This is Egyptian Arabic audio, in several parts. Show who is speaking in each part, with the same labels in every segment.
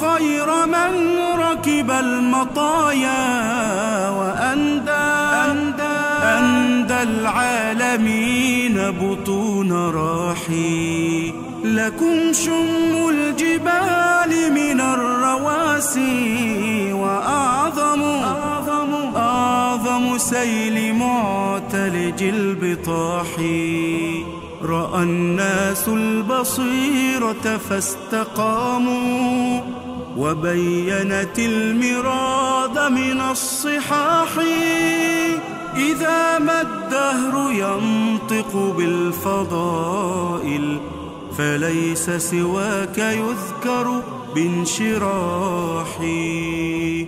Speaker 1: خير من ركب المطايا وأندى أندى, أندى العالمين بطون راحي لكم شم الجبال من الرواسي وأعظم أعظم, أعظم سيل معتلج البطاح رأى الناس البصيرة فاستقاموا وبينت المراد من الصحاح إذا ما الدهر ينطق بالفضائل فليس سواك يذكر بانشراحي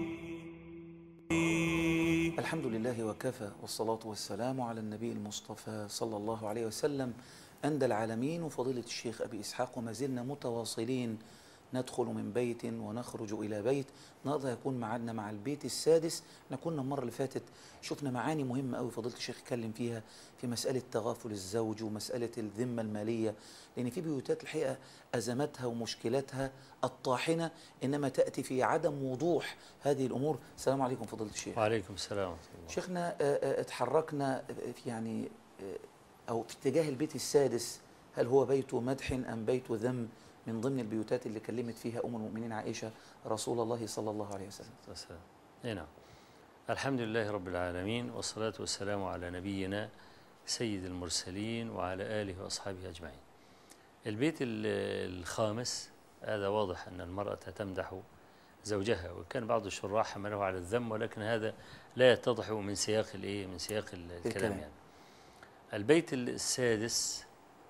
Speaker 2: الحمد لله وكفى والصلاة والسلام على النبي المصطفى صلى الله عليه وسلم أندى العالمين وفضيلة الشيخ أبي إسحاق وما زلنا متواصلين ندخل من بيت ونخرج إلى بيت النهارده هيكون معادنا مع البيت السادس احنا كنا المرة اللي فاتت شفنا معاني مهمة قوي فضيلة الشيخ اتكلم فيها في مسألة تغافل الزوج ومسألة الذمة المالية لأن في بيوتات الحقيقة أزماتها ومشكلاتها الطاحنة إنما تأتي في عدم وضوح هذه الأمور السلام عليكم فضيلة الشيخ
Speaker 3: وعليكم السلام ورحمة الله
Speaker 2: شيخنا آه، آه، اتحركنا في يعني آه، أو في اتجاه البيت السادس هل هو بيت مدح أم بيت ذم من ضمن البيوتات اللي كلمت فيها أم المؤمنين عائشة رسول الله صلى الله عليه وسلم
Speaker 3: والسلام اي نعم الحمد لله رب العالمين والصلاة والسلام على نبينا سيد المرسلين وعلى آله وأصحابه أجمعين البيت ال- الخامس هذا واضح أن المرأة تمدح زوجها وكان بعض الشراح حمله على الذم ولكن هذا لا يتضح من سياق الايه من سياق ال- الكلام
Speaker 2: الكلام.
Speaker 3: يعني البيت السادس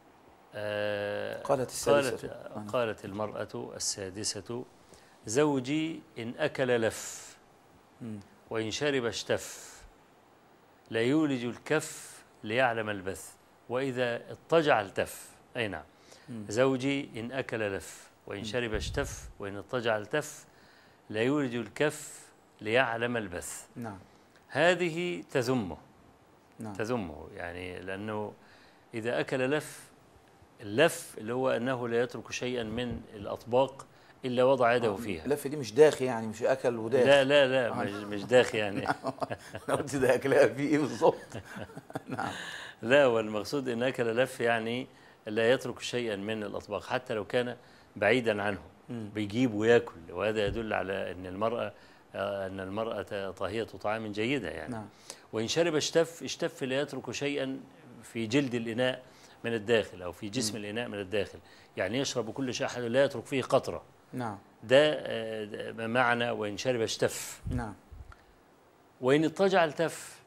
Speaker 3: آه
Speaker 2: قالت السادسة.
Speaker 3: قالت,
Speaker 2: آه.
Speaker 3: قالت المرأة السادسة زوجي إن أكل لف
Speaker 2: مم.
Speaker 3: وإن شرب اشتف لا يولج الكف ليعلم البث وإذا اضطجع التف أي نعم
Speaker 2: مم.
Speaker 3: زوجي إن أكل لف وإن شرب اشتف وإن اضطجع التف لا يولج الكف ليعلم البث
Speaker 2: نعم
Speaker 3: هذه تذمه
Speaker 2: نعم
Speaker 3: تذمه يعني لأنه إذا أكل لف اللف اللي هو أنه لا يترك شيئا من الأطباق إلا وضع يده فيها
Speaker 2: اللف دي مش داخي يعني مش أكل وداخ
Speaker 3: لا لا لا مش, مش داخل يعني
Speaker 2: أنا قلت ده أكلها في إيه بالظبط نعم
Speaker 3: لا والمقصود ان اكل لف يعني لا يترك شيئا من الاطباق حتى لو كان بعيدا عنه
Speaker 2: مم.
Speaker 3: بيجيب وياكل وهذا يدل على ان المراه آه، ان المراه طاهيه طعام جيده يعني
Speaker 2: نعم
Speaker 3: وان شرب اشتف اشتف لا يترك شيئا في جلد الاناء من الداخل او في جسم الاناء من الداخل يعني يشرب كل شيء أحد لا يترك فيه قطره
Speaker 2: نعم
Speaker 3: ده آه، ده معنى وان شرب اشتف
Speaker 2: نعم
Speaker 3: وإن اضطجع التف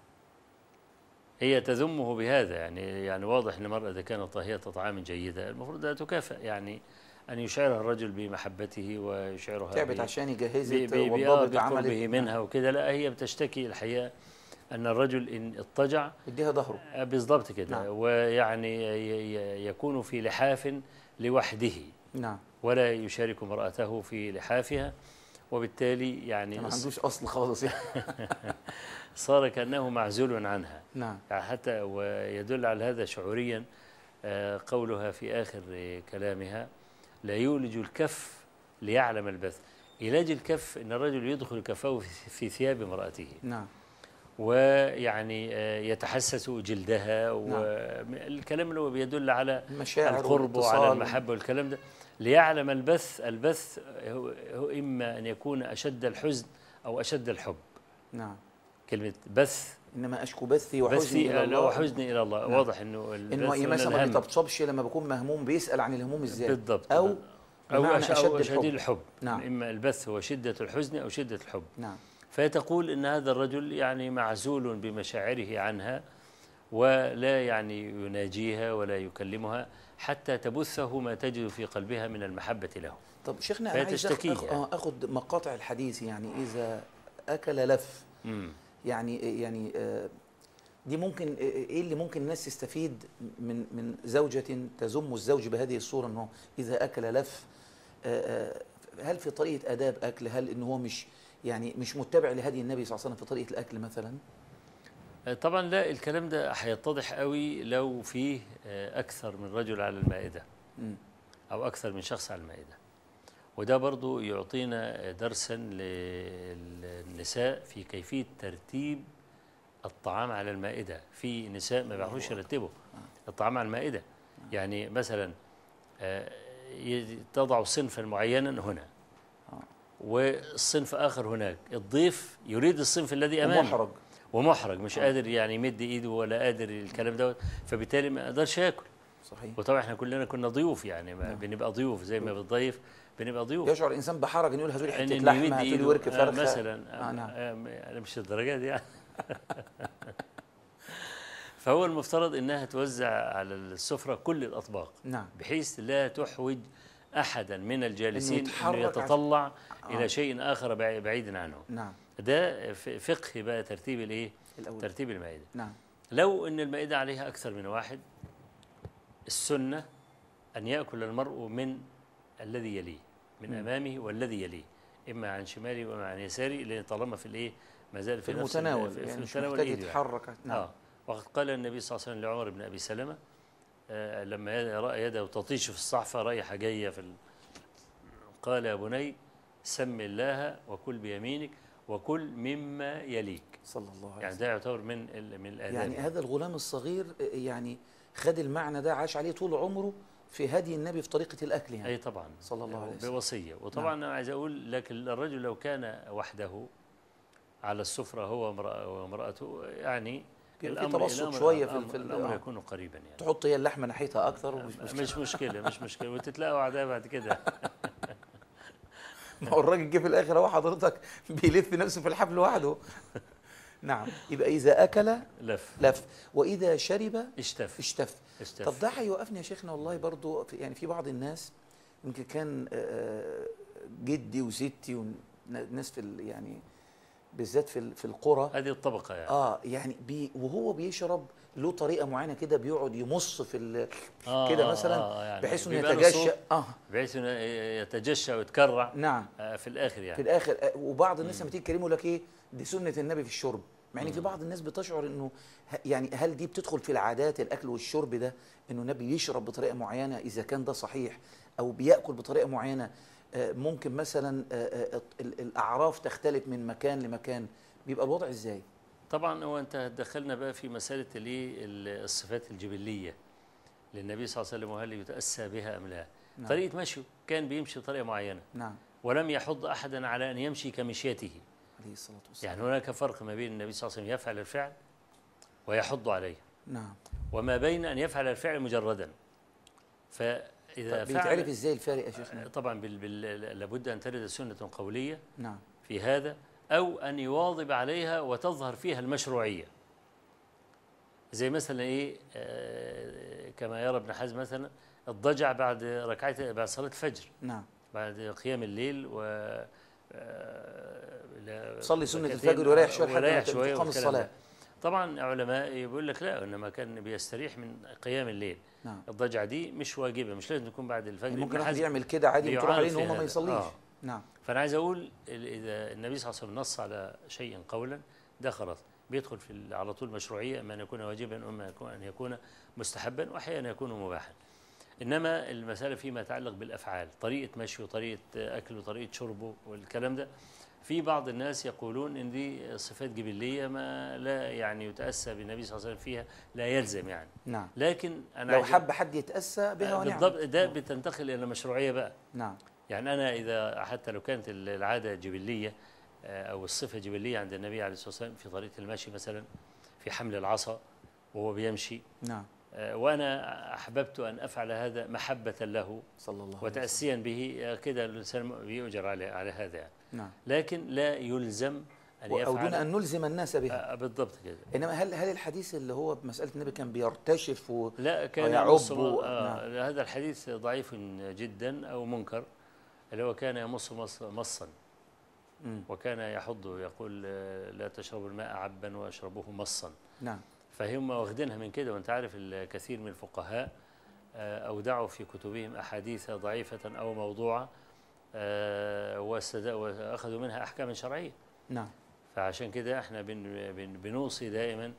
Speaker 3: هي تذمه بهذا يعني يعني واضح ان المرأة إذا كانت طاهية طعام جيدة المفروض لا تكافئ يعني أن يشعرها الرجل بمحبته ويشعرها
Speaker 2: تعبت
Speaker 3: ب-
Speaker 2: عشان
Speaker 3: ب-
Speaker 2: يجهزت
Speaker 3: ب- ب- آه،
Speaker 2: وضبط عملت
Speaker 3: بقربه منها وكده لا هي بتشتكي الحقيقة أن الرجل إن اضطجع
Speaker 2: اديها ظهره
Speaker 3: آه، بالضبط كده
Speaker 2: نعم.
Speaker 3: ويعني ي- ي- يكون في لحاف لوحده
Speaker 2: نعم
Speaker 3: ولا يشارك امرأته في لحافها وبالتالي يعني
Speaker 2: ما عندوش أصل خالص يعني
Speaker 3: صار كأنه معزول عنها
Speaker 2: نعم
Speaker 3: يعني حتى ويدل على هذا شعوريا آه، قولها في آخر آه، كلامها لا يولج الكف ليعلم البث علاج الكف أن الرجل يدخل كفه في- في ثياب امرأته
Speaker 2: نعم
Speaker 3: ويعني آه، يتحسس جلدها والكلام اللي هو بيدل على
Speaker 2: المشاعر
Speaker 3: القرب وعلى
Speaker 2: والاتصال.
Speaker 3: المحبة والكلام ده ليعلم البث البث هو, هو إما أن يكون أشد الحزن أو أشد الحب
Speaker 2: نعم
Speaker 3: كلمة بث
Speaker 2: انما اشكو بثي وحزني
Speaker 3: بثي
Speaker 2: الى الله
Speaker 3: وحزني إلى الله
Speaker 2: نعم.
Speaker 3: واضح أنه
Speaker 2: انه
Speaker 3: البث من
Speaker 2: مثلا ما
Speaker 3: الهم.
Speaker 2: بيطبطبش لما بكون مهموم بيسال عن الهموم ازاي
Speaker 3: بالضبط
Speaker 2: او
Speaker 3: أو
Speaker 2: بمعنى
Speaker 3: أش-
Speaker 2: اشد
Speaker 3: أو شديد
Speaker 2: الحب
Speaker 3: الحب
Speaker 2: نعم.
Speaker 3: إما البث هو شدة الحزن أو شدة الحب
Speaker 2: نعم
Speaker 3: فهي تقول إن هذا الرجل يعني معزول بمشاعره عنها ولا يعني يناجيها ولا يكلمها حتى تبثه ما تجد في قلبها من المحبة له
Speaker 2: طب شيخنا
Speaker 3: فهي
Speaker 2: انا عايز
Speaker 3: تشتكيه
Speaker 2: أخ-
Speaker 3: يعني.
Speaker 2: آه، اخد مقاطع الحديث يعني اذا اكل لف
Speaker 3: مم.
Speaker 2: يعني يعني آه، دي ممكن آه، ايه اللي ممكن الناس تستفيد من من زوجة تذم الزوج بهذه الصورة انه اذا اكل لف آه، آه، هل في طريقة اداب اكل هل ان هو مش يعني مش متبع لهدي النبي صلى الله عليه وسلم في طريقة الاكل مثلا
Speaker 3: طبعا لا الكلام ده هيتضح قوي لو فيه آه، أكثر من رجل على المائدة
Speaker 2: مم.
Speaker 3: أو أكثر من شخص على المائدة وده برضو يعطينا درسا للنساء في كيفية ترتيب الطعام على المائدة في نساء ما بيعرفوش يرتبوا الطعام على المائدة يعني مثلا آه، ي- تضع صنفا معينا هنا والصنف آخر هناك الضيف يريد الصنف الذي أمامه
Speaker 2: ومحرج
Speaker 3: ومحرج مش قادر يعني يمد ايده ولا قادر الكلام دوت فبالتالي ما يقدرش ياكل
Speaker 2: صحيح
Speaker 3: وطبعا احنا كلنا كنا ضيوف يعني ما بنبقى ضيوف زي ما بتضيف بنبقى ضيوف
Speaker 2: يشعر الانسان بحرج انه يقول هاتوا لي
Speaker 3: يعني
Speaker 2: حته
Speaker 3: إنه
Speaker 2: لحمه
Speaker 3: يمد
Speaker 2: هاتوا لي
Speaker 3: إيده،
Speaker 2: ورك
Speaker 3: آه،
Speaker 2: فرخه
Speaker 3: مثلا
Speaker 2: آه نعم
Speaker 3: آه انا مش الدرجات دي يعني فهو المفترض انها توزع على السفره كل الاطباق
Speaker 2: نعم
Speaker 3: بحيث لا تحوج احدا من الجالسين
Speaker 2: يتحرك
Speaker 3: انه
Speaker 2: عشان-
Speaker 3: يتطلع
Speaker 2: آه.
Speaker 3: الى شيء اخر بعي- بعيدا عنه
Speaker 2: نعم
Speaker 3: ده ف- فقه بقى ترتيب الايه
Speaker 2: الاول
Speaker 3: ترتيب المائده
Speaker 2: نعم
Speaker 3: لو ان المائده عليها اكثر من واحد السنه ان ياكل المرء من الذي يليه من
Speaker 2: مم.
Speaker 3: امامه والذي يليه اما عن شماله واما عن يساره لان طالما في الايه ما زال
Speaker 2: في
Speaker 3: في, نفس ال-
Speaker 2: المتناول
Speaker 3: في,
Speaker 2: يعني
Speaker 3: في
Speaker 2: مش
Speaker 3: متناول
Speaker 2: محتاج
Speaker 3: إيده يعني.
Speaker 2: يتحرك نعم
Speaker 3: اه وقد قال النبي صلى الله عليه وسلم لعمر بن ابي سلمه آه لما يد- راى يده تطيش في الصحفه رايحه جايه في ال... قال يا بني سم الله وكل بيمينك وكل مما يليك
Speaker 2: صلى الله عليه
Speaker 3: يعني
Speaker 2: وسلم
Speaker 3: ده يعتبر من ال... من الاداب
Speaker 2: يعني هذا الغلام الصغير آه، يعني خد المعنى ده عاش عليه طول عمره في هدي النبي في طريقه الاكل يعني
Speaker 3: اي طبعا
Speaker 2: صلى الله عليه وسلم.
Speaker 3: بوصيه وطبعا انا عايز اقول لكن الرجل لو كان وحده على السفره هو وامرأ- وامراته يعني
Speaker 2: بيبقى في تبسط شوية في ال- في ال-
Speaker 3: الامر
Speaker 2: آه.
Speaker 3: يكون قريبا يعني
Speaker 2: تحط هي اللحمه ناحيتها اكثر ومش مشكله
Speaker 3: مش مشكله مش مشكله وتتلاقوا اعداء بعد كده
Speaker 2: ما هو الراجل جه في الاخر هو حضرتك بيلف نفسه في الحفل لوحده نعم يبقى اذا اكل
Speaker 3: لف
Speaker 2: لف واذا شرب
Speaker 3: اشتف
Speaker 2: اشتف
Speaker 3: اشتف
Speaker 2: طب ده هيوقفني يا شيخنا والله برضو في يعني في بعض الناس يمكن كان آه، جدي وستي وناس في ال- يعني بالذات في ال- في القرى
Speaker 3: هذه الطبقه يعني
Speaker 2: اه يعني بي وهو بيشرب له طريقه معينه كده بيقعد يمص في ال-
Speaker 3: آه
Speaker 2: كده
Speaker 3: آه،
Speaker 2: مثلا
Speaker 3: آه يعني
Speaker 2: بحيث انه
Speaker 3: بيبقى له
Speaker 2: يتجشأ
Speaker 3: صوت
Speaker 2: اه
Speaker 3: بحيث انه يتجشى ويتكرع
Speaker 2: نعم
Speaker 3: آه، في الاخر
Speaker 2: في
Speaker 3: يعني
Speaker 2: الاخر آه، وبعض الناس لما تيجي تكلمه يقول لك ايه دي سنه النبي في الشرب مع ان في بعض الناس بتشعر انه ه- يعني هل دي بتدخل في العادات الاكل والشرب ده انه النبي يشرب بطريقه معينه اذا كان ده صحيح او بياكل بطريقه معينه آه، ممكن مثلا آه، آه، ال- الاعراف تختلف من مكان لمكان بيبقى الوضع ازاي
Speaker 3: طبعا هو انت دخلنا بقى في مساله الايه ال- الصفات الجبليه للنبي صلى الله عليه وسلم وهل يتاسى بها ام لا
Speaker 2: نعم.
Speaker 3: طريقه مشيه كان بيمشي بطريقه معينه
Speaker 2: نعم
Speaker 3: ولم يحض احدا على ان يمشي كمشيته
Speaker 2: عليه الصلاه والسلام
Speaker 3: يعني هناك فرق ما بين النبي صلى الله عليه وسلم يفعل الفعل ويحض عليه
Speaker 2: نعم
Speaker 3: وما بين ان يفعل الفعل مجردا فاذا
Speaker 2: طيب بيتعرف
Speaker 3: فعل
Speaker 2: ازاي الفارق يا شيخنا
Speaker 3: طبعا بال بال لابد ان ترد سنه قوليه
Speaker 2: نعم
Speaker 3: في هذا أو أن يواظب عليها وتظهر فيها المشروعية زي مثلا إيه آه، كما يرى ابن حزم مثلا الضجع بعد ركعتي بعد صلاة الفجر
Speaker 2: نعم
Speaker 3: بعد قيام الليل و آه، لا-
Speaker 2: صلي سنة
Speaker 3: ركعتين
Speaker 2: الفجر ويريح شوية لحد
Speaker 3: ويريح
Speaker 2: ما
Speaker 3: شوية
Speaker 2: تقام
Speaker 3: والكلام
Speaker 2: الصلاة.
Speaker 3: ده. طبعا علماء يقول لك لا انما كان بيستريح من قيام الليل
Speaker 2: نعم
Speaker 3: الضجعه دي مش واجبه مش لازم تكون بعد الفجر
Speaker 2: ممكن
Speaker 3: ابن
Speaker 2: واحد
Speaker 3: حزم
Speaker 2: يعمل كده عادي وتروح عليه
Speaker 3: بيعارض
Speaker 2: ان
Speaker 3: في
Speaker 2: هو ما
Speaker 3: هذا.
Speaker 2: يصليش
Speaker 3: آه.
Speaker 2: نعم
Speaker 3: فانا عايز اقول ال- اذا النبي صلى الله عليه وسلم نص على شيء قولا ده خلاص بيدخل في ال- على طول مشروعيه اما ان يكون واجبا واما يكون- ان يكون مستحبا واحيانا يكون مباحا انما المساله فيما يتعلق بالافعال طريقه مشي وطريقه اكل وطريقه شربه والكلام ده في بعض الناس يقولون ان دي صفات جبليه ما لا يعني يتاسى بالنبي صلى الله عليه وسلم فيها لا يلزم يعني
Speaker 2: نعم
Speaker 3: لكن انا
Speaker 2: لو
Speaker 3: عايز-
Speaker 2: حب حد يتأسى بها ونعم
Speaker 3: بالضبط ده بتنتقل الى مشروعيه بقى
Speaker 2: نعم
Speaker 3: يعني أنا إذا حتى لو كانت العادة جبلية آه، أو الصفة جبلية عند النبي عليه الصلاة والسلام في طريقة المشي مثلا في حمل العصا وهو بيمشي
Speaker 2: نعم
Speaker 3: آه، وأنا أحببت أن أفعل هذا محبة له
Speaker 2: صلى الله عليه وسلم
Speaker 3: وتأسيا به آه، كده الإنسان بيؤجر على على هذا يعني.
Speaker 2: نعم
Speaker 3: لكن لا يلزم أن
Speaker 2: أو دون
Speaker 3: يفعل
Speaker 2: أن نلزم الناس بها
Speaker 3: آه، بالضبط كده
Speaker 2: إنما هل هل الحديث اللي هو بمسألة النبي كان بيرتشف و...
Speaker 3: لا كان
Speaker 2: ويعب
Speaker 3: يمص
Speaker 2: و-
Speaker 3: آه هذا الحديث ضعيف جدا أو منكر اللي هو كان يمص مص- مصا
Speaker 2: مم.
Speaker 3: وكان يحض يقول آه، لا تشربوا الماء عبا واشربوه مصا
Speaker 2: نعم
Speaker 3: فهم واخدينها من كده وانت عارف الكثير من الفقهاء آه، اودعوا في كتبهم احاديث ضعيفه او موضوعه آه، واستد- واخذوا منها احكاما شرعيه
Speaker 2: نعم
Speaker 3: فعشان كده احنا بن بن بنوصي دائما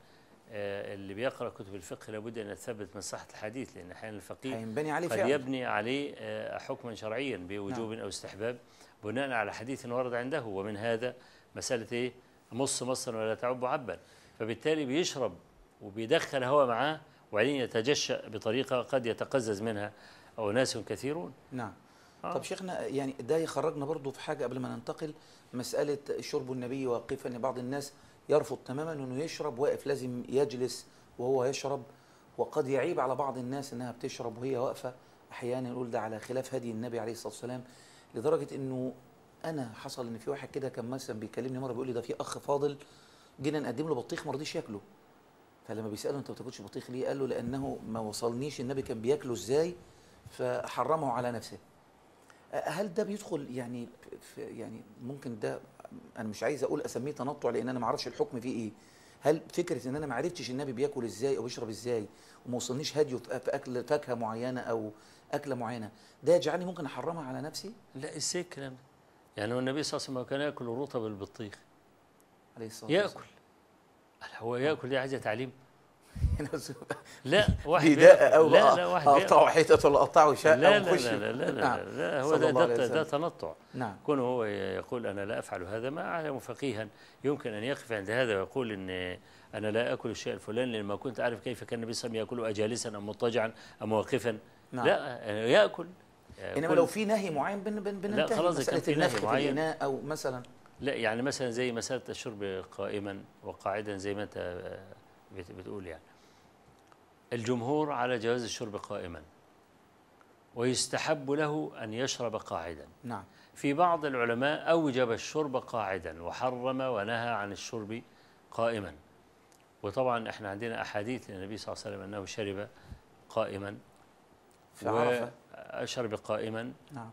Speaker 3: آه، اللي بيقرأ كتب الفقه لابد أن يثبت مصلحة الحديث لأن أحيانا الفقيه
Speaker 2: هينبني عليه
Speaker 3: قد
Speaker 2: فعلا
Speaker 3: يبني عليه آه، حكما شرعيا بوجوب أو استحباب بناء على حديث ورد عنده ومن هذا مسألة إيه مص مصا ولا تعب عبا فبالتالي بيشرب وبيدخل هواء معاه وبعدين يتجشأ بطريقة قد يتقزز منها أناس كثيرون
Speaker 2: نعم
Speaker 3: آه.
Speaker 2: طب شيخنا يعني ده يخرجنا برضو في حاجة قبل ما ننتقل مسألة شرب النبي واقفا ان بعض الناس يرفض تماما انه يشرب واقف لازم يجلس وهو يشرب وقد يعيب على بعض الناس انها بتشرب وهي واقفة احيانا يقول ده على خلاف هدي النبي عليه الصلاة والسلام لدرجة انه انا حصل ان في واحد كده كان مثلا بيكلمني مرة بيقول لي ده في اخ فاضل جينا نقدم له بطيخ ما رضيش ياكله فلما بيسأله انت ما بتاكلش بطيخ ليه قال له لانه ما وصلنيش النبي كان بياكله ازاي فحرمه على نفسه هل ده بيدخل يعني في يعني ممكن ده انا مش عايز اقول اسميه تنطع لان انا ما اعرفش الحكم فيه ايه هل فكره ان انا ما عرفتش النبي بياكل ازاي او بيشرب ازاي وما وصلنيش هديه في في اكل فاكهه معينه او اكله معينه ده يجعلني ممكن احرمها على نفسي
Speaker 3: لا ازاي الكلام ده يعني هو النبي صلى الله عليه وسلم كان ياكل الرطب البطيخ
Speaker 2: عليه الصلاه
Speaker 3: ياكل هو ياكل دي عايزه تعليم
Speaker 2: والسلام
Speaker 3: لا واحد
Speaker 2: بداء
Speaker 3: بياكل-
Speaker 2: او
Speaker 3: لا لا واحد بياكل-
Speaker 2: اقطعوا حتت ولا اقطعوا شقه
Speaker 3: لا لا
Speaker 2: ونخش
Speaker 3: لا لا لا,
Speaker 2: نعم.
Speaker 3: لا, لا هو
Speaker 2: صلى
Speaker 3: ده,
Speaker 2: الله عليه
Speaker 3: ده, ده
Speaker 2: وسلم.
Speaker 3: تنطع
Speaker 2: نعم
Speaker 3: كونه هو يقول انا لا افعل هذا ما اعلم فقيها يمكن ان يقف عند هذا ويقول ان انا لا اكل الشيء الفلاني لان ما كنت اعرف كيف كان النبي صلى الله عليه وسلم ياكله اجالسا ام مضطجعا ام واقفا
Speaker 2: نعم
Speaker 3: لا ياكل
Speaker 2: انما
Speaker 3: كل-
Speaker 2: لو في نهي معين بن بن بننتهي
Speaker 3: خلاص إذا كان
Speaker 2: مساله
Speaker 3: في نهي
Speaker 2: النفخ في
Speaker 3: معين.
Speaker 2: الاناء او مثلا
Speaker 3: لا يعني مثلا زي مساله الشرب قائما وقاعدا زي ما انت بت- بتقول يعني الجمهور على جواز الشرب قائما ويستحب له ان يشرب قاعدا
Speaker 2: نعم
Speaker 3: في بعض العلماء أوجب الشرب قاعدا وحرم ونهى عن الشرب قائما وطبعا احنا عندنا أحاديث للنبي صلى الله عليه وسلم أنه شرب قائما
Speaker 2: في عرفه
Speaker 3: وشرب قائما
Speaker 2: نعم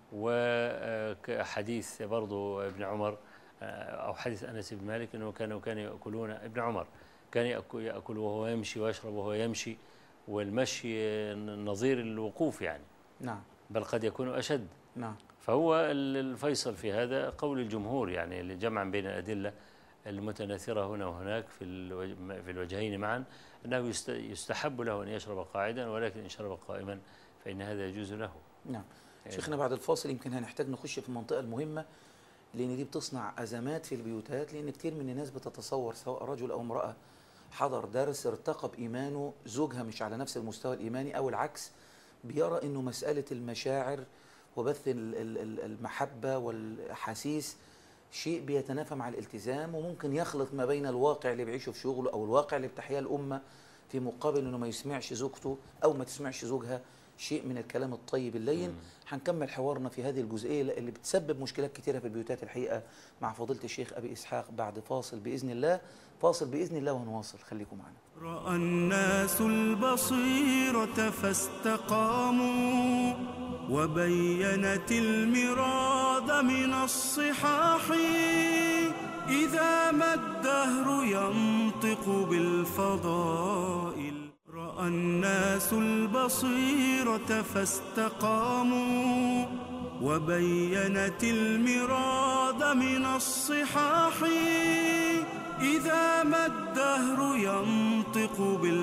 Speaker 3: وحديث برضو ابن عمر آه، أو حديث أنس بن مالك أنه كانوا كانوا يأكلون ابن عمر كان يأكل, يأكل وهو يمشي ويشرب وهو يمشي والمشي نظير الوقوف يعني
Speaker 2: نعم
Speaker 3: بل قد يكون أشد
Speaker 2: نعم
Speaker 3: فهو ال- الفيصل في هذا قول الجمهور يعني اللي جمعا بين الأدلة المتناثرة هنا وهناك في الوج- في الوجهين معا أنه يست- يستحب له أن يشرب قاعدا ولكن إن شرب قائما فإن هذا يجوز له
Speaker 2: نعم شيخنا بعد الفاصل يمكن هنحتاج نخش في المنطقة المهمة لأن دي بتصنع أزمات في البيوتات لأن كتير من الناس بتتصور سواء رجل أو امرأة حضر درس ارتقى بإيمانه زوجها مش على نفس المستوى الإيماني أو العكس بيرى إنه مسألة المشاعر وبث ال- ال- ال- المحبة والأحاسيس شيء بيتنافى مع الالتزام وممكن يخلط ما بين الواقع اللي بيعيشه في شغله أو الواقع اللي بتحياه الأمة في مقابل إنه ما يسمعش زوجته أو ما تسمعش زوجها شيء من الكلام الطيب اللين هنكمل حوارنا في هذه الجزئية اللي بتسبب مشكلات كثيرة في البيوتات الحقيقة مع فضيلة الشيخ أبي إسحاق بعد فاصل بإذن الله فاصل بإذن الله ونواصل خليكم معنا
Speaker 1: رأى الناس البصيرة فاستقاموا وبينت المراد من الصحاح إذا ما الدهر ينطق بالفضائل رأى الناس البصيرة فاستقاموا وبينت المراد من الصحاح إذا ما الدهر ينطق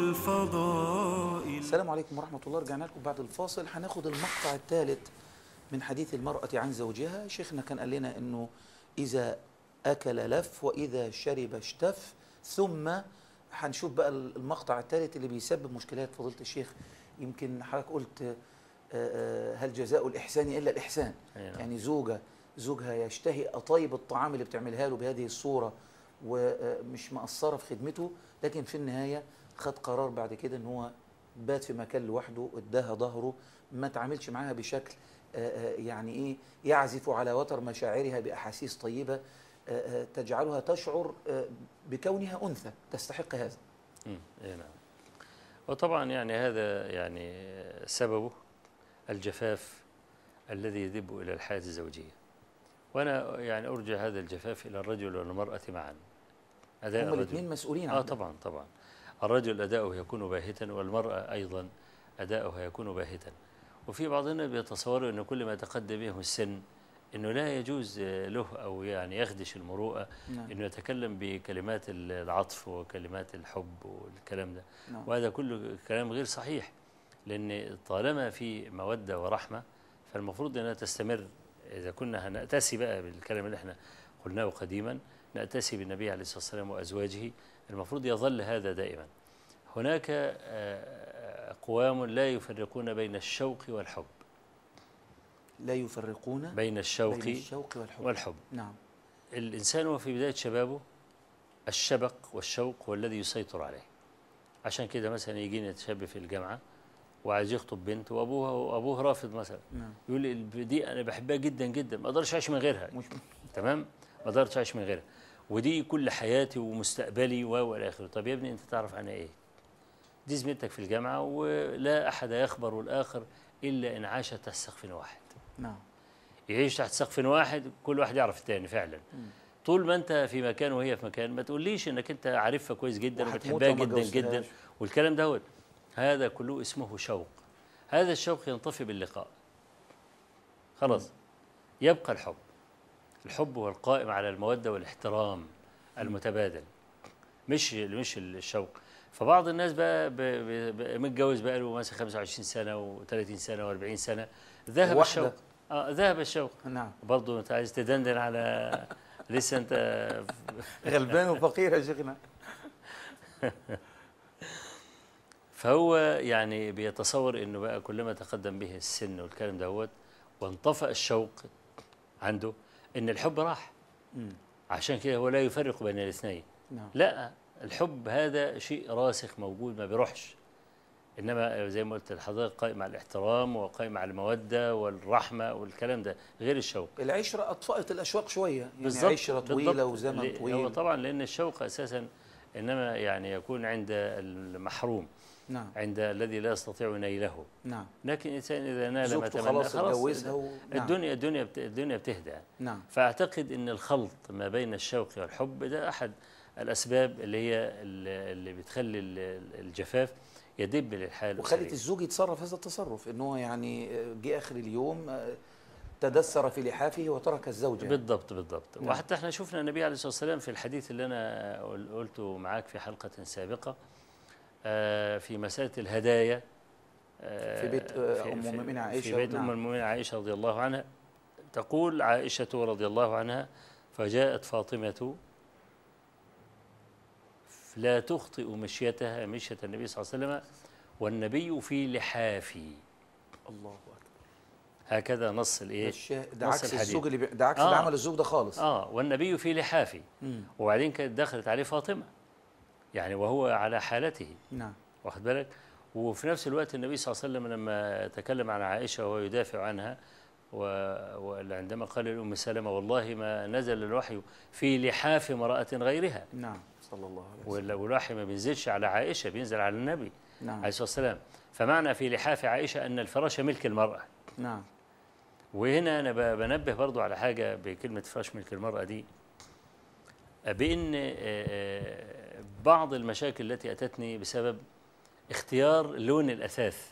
Speaker 1: بالفضائل
Speaker 2: السلام عليكم ورحمة الله رجعنا لكم بعد الفاصل هناخد المقطع الثالث من حديث المرأة عن زوجها شيخنا كان قال لنا أنه إذا أكل لف وإذا شرب اشتف ثم هنشوف بقى المقطع الثالث اللي بيسبب مشكلات فضيلة الشيخ يمكن حضرتك قلت آه، آه، هل جزاء الإحسان إلا الإحسان
Speaker 3: أي نعم.
Speaker 2: يعني زوجة زوجها يشتهي أطيب الطعام اللي بتعملها له بهذه الصورة ومش مقصرة في خدمته لكن في النهاية خد قرار بعد كده ان هو بات في مكان لوحده اداها ظهره ما تعاملش معاها بشكل آه، آه، يعني ايه يعزف على وتر مشاعرها باحاسيس طيبه آه، آه، تجعلها تشعر آه، بكونها انثى تستحق هذا
Speaker 3: مم. إيه نعم وطبعا يعني هذا يعني سببه الجفاف الذي يدب إلى الحياة الزوجية وأنا يعني أرجع هذا الجفاف إلى الرجل والمرأة معا أداء
Speaker 2: هم
Speaker 3: الرجل
Speaker 2: الاثنين مسؤولين
Speaker 3: آه
Speaker 2: عن ده.
Speaker 3: طبعا طبعا الرجل أداؤه يكون باهتا والمرأة أيضا أداؤها يكون باهتا وفي بعضنا بيتصوروا أن كل ما تقدم بهم السن انه لا يجوز له او يعني يخدش المروءه
Speaker 2: نعم
Speaker 3: انه يتكلم بكلمات العطف وكلمات الحب والكلام ده
Speaker 2: نعم
Speaker 3: وهذا كله كلام غير صحيح لان طالما في موده ورحمه فالمفروض انها تستمر اذا كنا هنأتسي بقى بالكلام اللي احنا قلناه قديما نأتسي بالنبي عليه الصلاه والسلام وازواجه المفروض يظل هذا دائما هناك آه، اقوام لا يفرقون بين الشوق والحب
Speaker 2: لا يفرقون
Speaker 3: بين الشوق
Speaker 2: بين الشوق والحب
Speaker 3: والحب
Speaker 2: نعم
Speaker 3: الإنسان وهو في بداية شبابه الشبق والشوق هو الذي يسيطر عليه عشان كده مثلا يجيني شاب في الجامعة وعايز يخطب بنت وأبوها وأبوه رافض مثلا
Speaker 2: نعم
Speaker 3: يقول لي الب- دي أنا بحبها جدا جدا ما أقدرش أعيش من غيرها
Speaker 2: مش
Speaker 3: تمام ما أقدرش أعيش من غيرها ودي كل حياتي ومستقبلي و والى آخره طب يا ابني أنت تعرف عنها إيه دي زميلتك في الجامعة ولا أحد يخبر الآخر إلا إن عاش تحت سقف واحد
Speaker 2: نعم
Speaker 3: يعيش تحت سقف واحد كل واحد يعرف التاني فعلا طول ما انت في مكان وهي في مكان ما تقوليش انك انت عارفها كويس جدا
Speaker 2: وهتموت
Speaker 3: وبتحبها
Speaker 2: وما
Speaker 3: جدا
Speaker 2: اتجوزتهاش.
Speaker 3: جدا والكلام دوت هذا كله اسمه شوق هذا الشوق ينطفي باللقاء خلاص يبقى الحب الحب هو القائم على المودة والاحترام المتبادل مش مش الشوق فبعض الناس بقى ب- ب- ب- متجوز بقى له مثلا 25 سنة و30 سنة و40 سنة ذهب
Speaker 2: واحدة.
Speaker 3: الشوق اه ذهب الشوق
Speaker 2: نعم
Speaker 3: برضه انت عايز تدندن على لسه انت
Speaker 2: غلبان وفقير يا شيخنا
Speaker 3: فهو يعني بيتصور انه بقى كلما تقدم به السن والكلام دوت وانطفأ الشوق عنده ان الحب راح
Speaker 2: مم.
Speaker 3: عشان كده هو لا يفرق بين الاثنين
Speaker 2: نعم
Speaker 3: لا الحب هذا شيء راسخ موجود ما بيروحش انما زي ما قلت لحضرتك قائم على الاحترام وقائم على الموده والرحمه والكلام ده غير الشوق
Speaker 2: العشرة أطفأت الأشواق شوية يعني
Speaker 3: بالظبط
Speaker 2: عشرة طويلة
Speaker 3: بالضبط.
Speaker 2: وزمن
Speaker 3: ل- هو
Speaker 2: طويل
Speaker 3: طبعا لان الشوق اساسا انما يعني يكون عند المحروم
Speaker 2: نعم
Speaker 3: عند الذي لا يستطيع نيله
Speaker 2: نعم
Speaker 3: لكن الانسان اذا نال ما
Speaker 2: زوجته
Speaker 3: تمنى
Speaker 2: خلاص
Speaker 3: خلاص
Speaker 2: اتجوزها و... نعم.
Speaker 3: الدنيا الدنيا بت- الدنيا بتهدى
Speaker 2: نعم
Speaker 3: فاعتقد ان الخلط ما بين الشوق والحب ده احد الاسباب اللي هي اللي اللي بتخلي ال- الجفاف يدب للحال
Speaker 2: وخلت
Speaker 3: الأسري.
Speaker 2: الزوج يتصرف هذا التصرف ان هو يعني جه اخر اليوم آه، تدثر في لحافه وترك الزوجه
Speaker 3: بالضبط بالضبط
Speaker 2: نعم.
Speaker 3: وحتى احنا شفنا النبي عليه الصلاه والسلام في الحديث اللي انا قل- قلته معاك في حلقه سابقه آه، في مساله الهدايا آه،
Speaker 2: في بيت، آه،
Speaker 3: في-
Speaker 2: أم
Speaker 3: في-
Speaker 2: المؤمنين عائشة،
Speaker 3: في بيت
Speaker 2: نعم.
Speaker 3: ام المؤمنين عائشه رضي الله عنها تقول عائشه رضي الله عنها فجاءت فاطمه لا تخطئ مشيتها مشيه النبي صلى الله عليه وسلم والنبي في لحافي
Speaker 2: الله اكبر
Speaker 3: هكذا نص
Speaker 2: ده,
Speaker 3: الايه
Speaker 2: الشاه- ده
Speaker 3: نص
Speaker 2: عكس
Speaker 3: الحديث.
Speaker 2: الزوج اللي بي... ده عكس
Speaker 3: آه.
Speaker 2: اللي عمل الزوج ده خالص
Speaker 3: اه والنبي في لحافي
Speaker 2: مم.
Speaker 3: وبعدين كانت دخلت عليه فاطمه يعني وهو على حالته
Speaker 2: نعم
Speaker 3: واخد بالك وفي نفس الوقت النبي صلى الله عليه وسلم لما تكلم عن عائشه وهو يدافع عنها و- وعندما قال لأم سلمة والله ما نزل الوحي في لحاف امرأة غيرها
Speaker 2: نعم صلى الله عليه وسلم
Speaker 3: وال- والوحي ما بينزلش على عائشة بينزل على النبي
Speaker 2: نعم
Speaker 3: عليه الصلاة والسلام فمعنى في لحاف عائشة أن الفراش ملك المرأة
Speaker 2: نعم
Speaker 3: وهنا أنا ب- بنبه برضو على حاجة بكلمة فراش ملك المرأة دي بأن آه، آه، بعض المشاكل التي أتتني بسبب اختيار لون الأثاث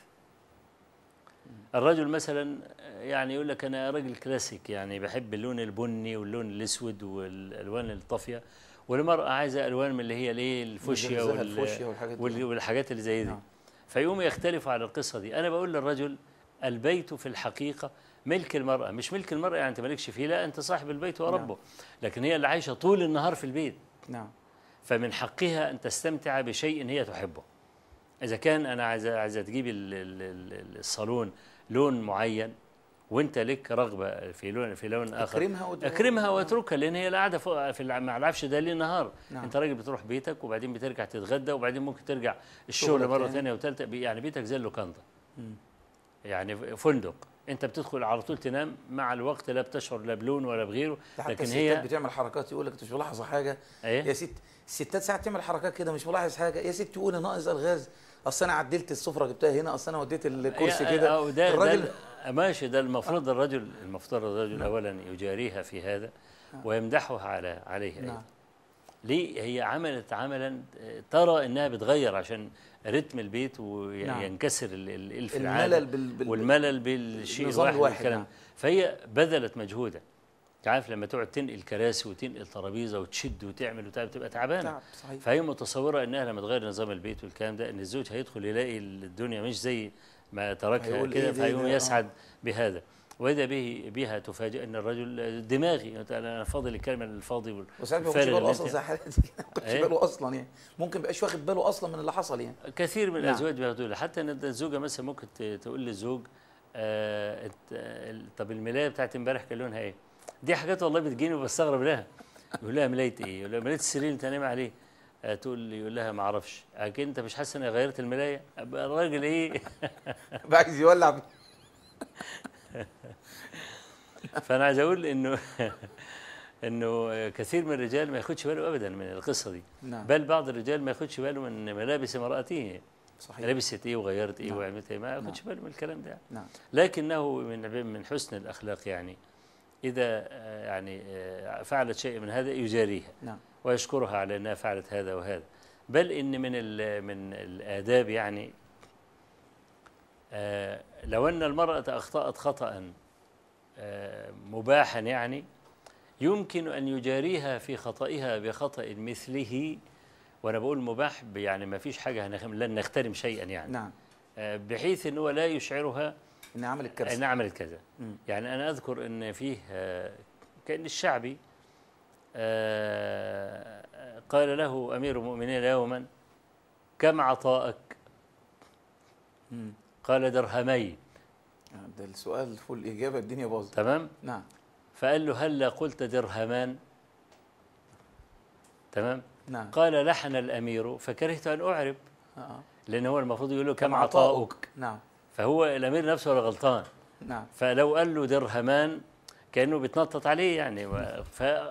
Speaker 3: الرجل مثلا يعني يقول لك أنا راجل كلاسيك يعني بحب اللون البني واللون الأسود والألوان الطافية والمرأة عايزة ألوان من اللي هي الايه الفوشيا
Speaker 2: مجهزها
Speaker 3: وال-
Speaker 2: الفوشيا والحاجات دي.
Speaker 3: وال- والحاجات اللي زي دي
Speaker 2: نعم.
Speaker 3: فيقوموا يختلفوا على القصة دي أنا بقول للرجل البيت في الحقيقة ملك المرأة مش ملك المرأة يعني أنت مالكش فيه لا أنت صاحب البيت وربه لكن هي اللي عايشة طول النهار في البيت
Speaker 2: نعم
Speaker 3: فمن حقها أن تستمتع بشيء هي تحبه إذا كان أنا عايزة عايزة تجيب ال- ال- ال- الصالون لون معين وأنت لك رغبة في لون في لون آخر
Speaker 2: اكرمها ود...
Speaker 3: اكرمها واتركها لان هي قاعده فوق في الع- مع العفش ده ليل نهار
Speaker 2: نعم.
Speaker 3: انت راجل بتروح بيتك وبعدين بترجع تتغدى وبعدين ممكن ترجع الشغل
Speaker 2: شغلك
Speaker 3: مره
Speaker 2: تاني.
Speaker 3: ثانيه وثالثه بي- يعني بيتك زي اللوكاندا
Speaker 2: مم.
Speaker 3: يعني فندق انت بتدخل على طول تنام مع الوقت لا بتشعر لا بلون ولا بغيره
Speaker 2: ده حتى
Speaker 3: لكن
Speaker 2: الستات
Speaker 3: هي
Speaker 2: بتعمل حركات يقول لك انت مش ملاحظه حاجه يا
Speaker 3: ايه
Speaker 2: ست الستات ساعات تعمل حركات كده مش ملاحظ حاجه يا ست تقول انا ناقص الغاز اصل انا عدلت السفره جبتها هنا اصل انا وديت الكرسي
Speaker 3: يا-
Speaker 2: كده
Speaker 3: أو ده
Speaker 2: الراجل
Speaker 3: ده ماشي ده المفروض الرجل المفترض الرجل اولا يجاريها في هذا ويمدحها على عليه
Speaker 2: نعم
Speaker 3: أيضا ليه هي عملت عملا آه، ترى انها بتغير عشان رتم البيت وينكسر ال- ال- الالف العادي
Speaker 2: الملل بال... بال...
Speaker 3: والملل بالشيء
Speaker 2: النظام
Speaker 3: الواحد
Speaker 2: الواحد،
Speaker 3: والكلام
Speaker 2: نعم.
Speaker 3: فهي بذلت مجهودا أنت عارف لما تقعد تنقل كراسي وتنقل ترابيزه وتشد وتعمل وتعمل بتبقى تعبانه
Speaker 2: تعب صحيح
Speaker 3: فهي متصوره انها لما تغير نظام البيت والكلام ده ان الزوج هيدخل يلاقي الدنيا مش زي ما تركها
Speaker 2: هيقول
Speaker 3: كده
Speaker 2: إيه ده
Speaker 3: فهيقوم
Speaker 2: ده؟ آه.
Speaker 3: يسعد بهذا واذا به بها تفاجئ ان الرجل دماغي انا فاضل الكلمه الفاضي وال-
Speaker 2: وساعات ما بياخدش
Speaker 3: الفارغ
Speaker 2: باله
Speaker 3: اللي
Speaker 2: اصلا
Speaker 3: انت-
Speaker 2: زي حالاتي ما بياخدش
Speaker 3: إيه؟
Speaker 2: باله اصلا يعني ممكن ما يبقاش واخد باله اصلا من اللي حصل يعني
Speaker 3: كثير من
Speaker 2: نعم.
Speaker 3: الازواج بياخدوا حتى ان الزوجه مثلا ممكن ت- تقول للزوج آه انت- آه، طب الملايه بتاعت امبارح كان لونها ايه؟ دي حاجات والله بتجيني وبستغرب لها يقول لها ملايه ايه؟ يقول لها ملايه السرير اللي انت نايم عليه آه تقول لي يقول لها ما اعرفش اكيد انت مش حاسس اني غيرت الملايه؟ أبقى الراجل ايه؟
Speaker 2: بقى عايز يولع بيه.
Speaker 3: فانا عايز اقول انه انه كثير من الرجال ما ياخدش باله ابدا من القصه دي
Speaker 2: نعم
Speaker 3: بل بعض الرجال ما ياخدش باله من ملابس امراته
Speaker 2: صحيح
Speaker 3: لبست ايه وغيرت ايه
Speaker 2: نعم.
Speaker 3: وعملت ايه ما ياخدش باله من الكلام ده
Speaker 2: نعم
Speaker 3: لكنه من من حسن الاخلاق يعني اذا آه، يعني آه، فعلت شيء من هذا يجاريها
Speaker 2: نعم
Speaker 3: ويشكرها على انها فعلت هذا وهذا بل ان من ال- من الاداب يعني آه، لو ان المراه اخطات خطا آه، مباحا يعني يمكن ان يجاريها في خطئها بخطا مثله وانا بقول مباح يعني ما فيش حاجه هنخ- لن نخترم شيئا يعني
Speaker 2: نعم
Speaker 3: آه، بحيث ان هو لا يشعرها
Speaker 2: ان عملت كارثه
Speaker 3: ان عملت كذا
Speaker 2: مم.
Speaker 3: يعني انا اذكر ان فيه آه، كان الشعبي آه، قال له امير المؤمنين يوما كم عطاءك
Speaker 2: مم.
Speaker 3: قال درهمين
Speaker 2: ده السؤال فول الاجابه الدنيا باظت
Speaker 3: تمام
Speaker 2: نعم
Speaker 3: فقال له هلا قلت درهمان تمام
Speaker 2: نعم
Speaker 3: قال لحن الامير فكرهت ان اعرب
Speaker 2: آه.
Speaker 3: لان هو المفروض يقول له كم عطاؤك
Speaker 2: نعم
Speaker 3: فهو الامير نفسه ولا غلطان
Speaker 2: نعم
Speaker 3: فلو قال له درهمان كانه بيتنطط عليه يعني و-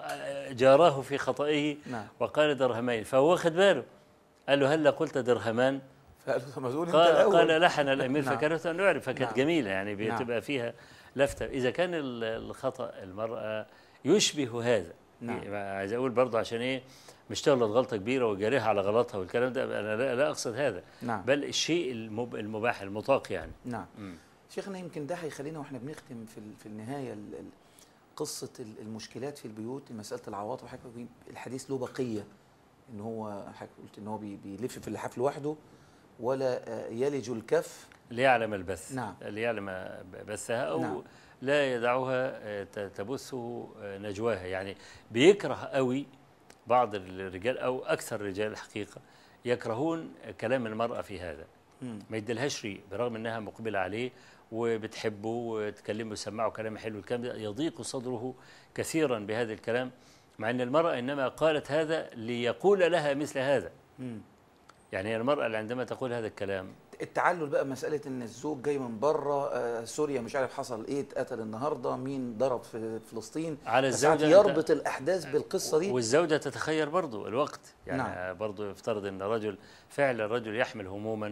Speaker 3: فجاراه في خطئه
Speaker 2: نعم
Speaker 3: وقال درهمين فهو واخد باله قال له هلا قلت درهمان
Speaker 2: فقال له طب ما تقول انت
Speaker 3: قال,
Speaker 2: الاول
Speaker 3: قال لحن الامير
Speaker 2: نعم.
Speaker 3: فكرهت ان اعرف فكانت
Speaker 2: نعم.
Speaker 3: جميله يعني
Speaker 2: نعم.
Speaker 3: بتبقى فيها لفته اذا كان ال- الخطا المراه يشبه هذا
Speaker 2: نعم.
Speaker 3: يعني عايز اقول برضه عشان ايه مش تغلط غلطه كبيره وجاريها على غلطها والكلام ده انا لا, لا اقصد هذا
Speaker 2: نعم
Speaker 3: بل الشيء المب- المباح المطاق يعني
Speaker 2: نعم
Speaker 3: مم.
Speaker 2: شيخنا يمكن ده هيخلينا واحنا بنختم في ال- في النهايه ال- ال- قصه ال- المشكلات في البيوت مساله العواطف وحضرتك بي- الحديث له بقيه ان هو حضرتك قلت ان هو بي- بيلف في اللحاف لوحده ولا آه، يلج الكف
Speaker 3: ليعلم البث
Speaker 2: نعم.
Speaker 3: ليعلم بثها او
Speaker 2: نعم.
Speaker 3: لا يدعها آه، ت- تبثه آه، نجواها يعني بيكره قوي بعض الرجال او اكثر الرجال الحقيقه يكرهون كلام المراه في هذا
Speaker 2: مم.
Speaker 3: ما يديلهاش ريق برغم انها مقبله عليه وبتحبه وتكلمه وسمعه كلام حلو الكلام ده يضيق صدره كثيرا بهذا الكلام مع ان المراه انما قالت هذا ليقول لها مثل هذا
Speaker 2: مم.
Speaker 3: يعني المراه اللي عندما تقول هذا الكلام
Speaker 2: التعلل بقى مساله ان الزوج جاي من بره آه، سوريا مش عارف حصل ايه اتقتل النهارده مين ضرب في فلسطين
Speaker 3: على
Speaker 2: ساعات
Speaker 3: الزوجه أنت-
Speaker 2: يربط الاحداث بالقصه دي
Speaker 3: والزوجة تتخير برضو الوقت يعني
Speaker 2: نعم.
Speaker 3: نعم. برضو يفترض أن رجل فعلا الرجل يحمل هموما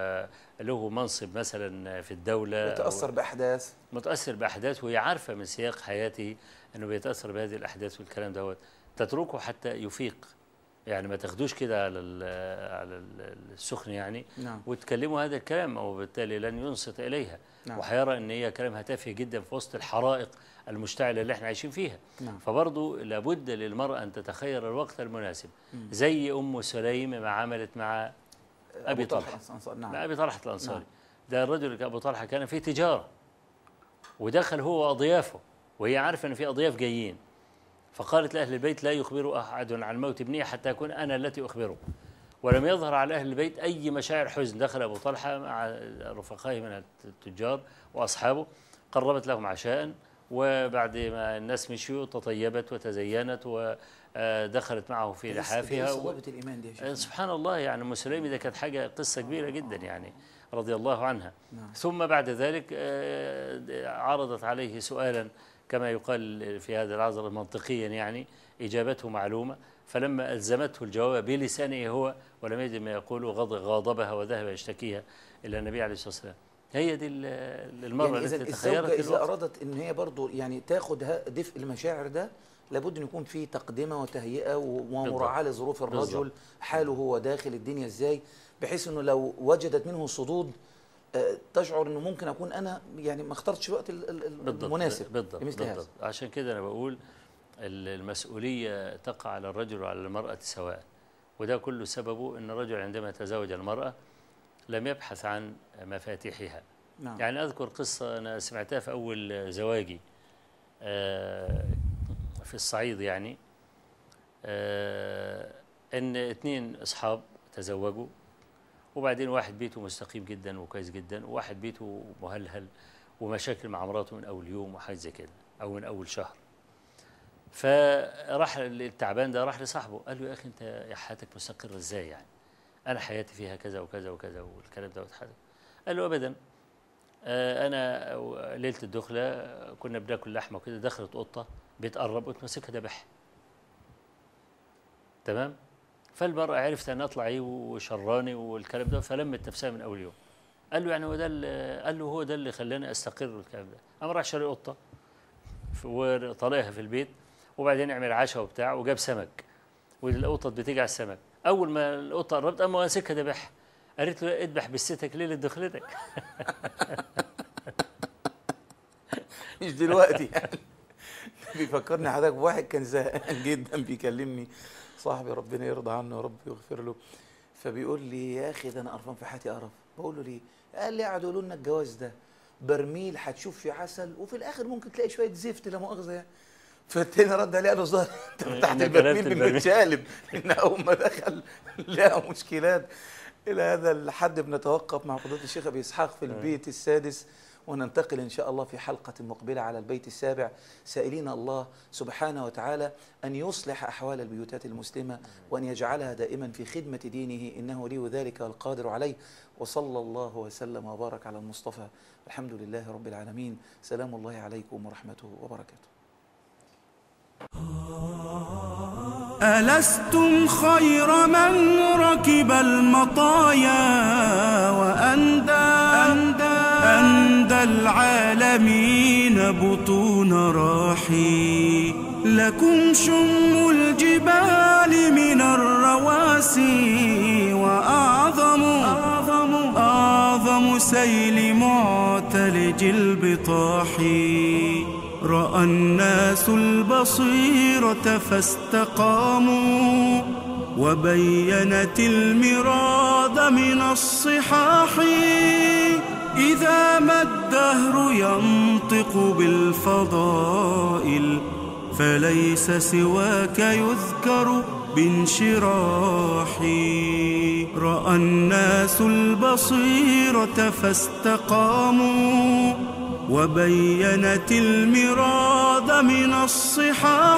Speaker 3: وله منصب مثلا في الدولة
Speaker 2: وتاثر باحداث
Speaker 3: أو متأثر بأحداث وهي عارفة من سياق حياته أنه بيتأثر بهذه الأحداث والكلام دوت تتركه حتى يفيق يعني ما تاخدوش كده على ال- على ال- السخن يعني
Speaker 2: نعم
Speaker 3: وتكلموا هذا الكلام وبالتالي لن ينصت إليها
Speaker 2: نعم.
Speaker 3: وحيرى أن هي كلامها تافه جدا في وسط الحرائق المشتعلة اللي احنا عايشين فيها
Speaker 2: نعم
Speaker 3: فبرضو لابد للمرأة أن تتخير الوقت المناسب
Speaker 2: مم.
Speaker 3: زي أم سليم ما عملت مع أبي طلحة.
Speaker 2: الأنصار، نعم
Speaker 3: مع أبي طلحة الأنصاري
Speaker 2: نعم.
Speaker 3: ده الرجل أبو طلحة كان في تجارة ودخل هو وأضيافه وهي عارفة أن في أضياف جايين فقالت لأهل البيت لا يخبر أحد عن موت ابني حتى أكون أنا التي أخبره ولم يظهر على أهل البيت أي مشاعر حزن دخل أبو طلحة مع رفقائه من التجار وأصحابه قربت لهم عشاء وبعد ما الناس مشيوا تطيبت وتزينت ودخلت معه في
Speaker 2: إيه
Speaker 3: لحافها و-
Speaker 2: صلابه الايمان دي يا شيخ
Speaker 3: سبحان الله يعني ام سليم ده كانت حاجه قصه كبيره جدا يعني رضي الله عنها
Speaker 2: نعم.
Speaker 3: ثم بعد ذلك آه، عرضت عليه سؤالا كما يقال في هذا العصر منطقيا يعني اجابته معلومه فلما الزمته الجواب بلسانه هو ولم يجد ما يقول غض- غاضبها وذهب يشتكيها الى النبي عليه الصلاه والسلام هي دي ال- المره
Speaker 2: يعني
Speaker 3: التي
Speaker 2: اذا
Speaker 3: تخيرت
Speaker 2: الزوجه اذا
Speaker 3: الوقت
Speaker 2: ارادت ان هي برضو يعني تاخد ها- دفء المشاعر ده لابد ان يكون في تقدمه وتهيئه و- ومراعاه لظروف الرجل
Speaker 3: بالضبط.
Speaker 2: حاله هو داخل الدنيا ازاي بحيث انه لو وجدت منه صدود آه، تشعر انه ممكن اكون انا يعني ما اخترتش الوقت ال- ال- ال-
Speaker 3: بالضبط
Speaker 2: المناسب
Speaker 3: بالضبط
Speaker 2: لمثل هذا
Speaker 3: بالضبط عشان كده انا بقول ال- المسؤوليه تقع على الرجل وعلى المراه سواء وده كله سببه ان الرجل عندما تزوج المراه لم يبحث عن مفاتيحها
Speaker 2: نعم
Speaker 3: يعني اذكر قصه انا سمعتها في اول زواجي آه، في الصعيد يعني آه، ان اثنين اصحاب تزوجوا وبعدين واحد بيته مستقيم جدا وكويس جدا وواحد بيته مهلهل ومشاكل مع مراته من اول يوم وحاجه زي كده او من اول شهر فراح التعبان ده راح لصاحبه قال له يا اخي انت يا حياتك مستقره ازاي يعني انا حياتي فيها كذا وكذا وكذا والكلام ده وتحدث قال له ابدا آه، انا و- ليله الدخله آه، كنا بناكل لحمه وكده دخلت قطه بتقرب قلت ماسكها ذبحها تمام فالمرأة عرفت أن أطلع إيه وشراني والكلام ده فلمت نفسها من أول يوم قال له يعني هو ده اللي- قال له هو ده اللي خلاني أستقر والكلام ده قام راح شاري قطة ف- وطلقها في البيت وبعدين عمل عشاء وبتاع وجاب سمك والقطط بتيجي على السمك أول ما القطة قربت قام ماسكها ذبحها قالت له اذبح بستك ليلة دخلتك
Speaker 2: مش دلوقتي يعني بيفكرني حضرتك بواحد كان زهقان جدا بيكلمني صاحبي ربنا يرضى عنه يا رب يغفر له فبيقول لي يا اخي ده انا قرفان في حياتي قرف بقول له ليه قال لي قعدوا يقولوا لنا الجواز ده برميل هتشوف فيه عسل وفي الاخر ممكن تلاقي شويه زفت لا مؤاخذه يعني فالتاني رد عليه قال له ظهر انت فتحت
Speaker 3: إنك
Speaker 2: البرميل
Speaker 3: قلبت البرميل.
Speaker 2: بالمتشالب ان اول ما دخل لقى مشكلات الى هذا الحد بنتوقف مع فضيله الشيخ ابي اسحاق في البيت السادس وننتقل ان شاء الله في حلقه مقبله على البيت السابع سائلين الله سبحانه وتعالى ان يصلح احوال البيوتات المسلمه وان يجعلها دائما في خدمه دينه انه ولي ذلك والقادر عليه وصلى الله وسلم وبارك على المصطفى الحمد لله رب العالمين سلام الله عليكم ورحمته وبركاته
Speaker 1: ألستم خير من ركب المطايا وأندى أندى, أندى العالمين بطون راحي لكم شم الجبال من الرواسي وأعظم أعظم أعظم سيل معتلج البطاح رأى الناس البصيرة فاستقاموا وبينت المراد من الصحاح إذا ما الدهر ينطق بالفضائل فليس سواك يذكر بانشراحي رأى الناس البصيرة فاستقاموا وبينت المراد من الصحاح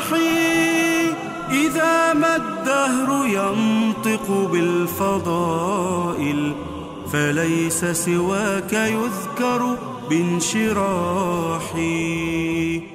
Speaker 1: إذا ما الدهر ينطق بالفضائل فليس سواك يذكر بانشراحي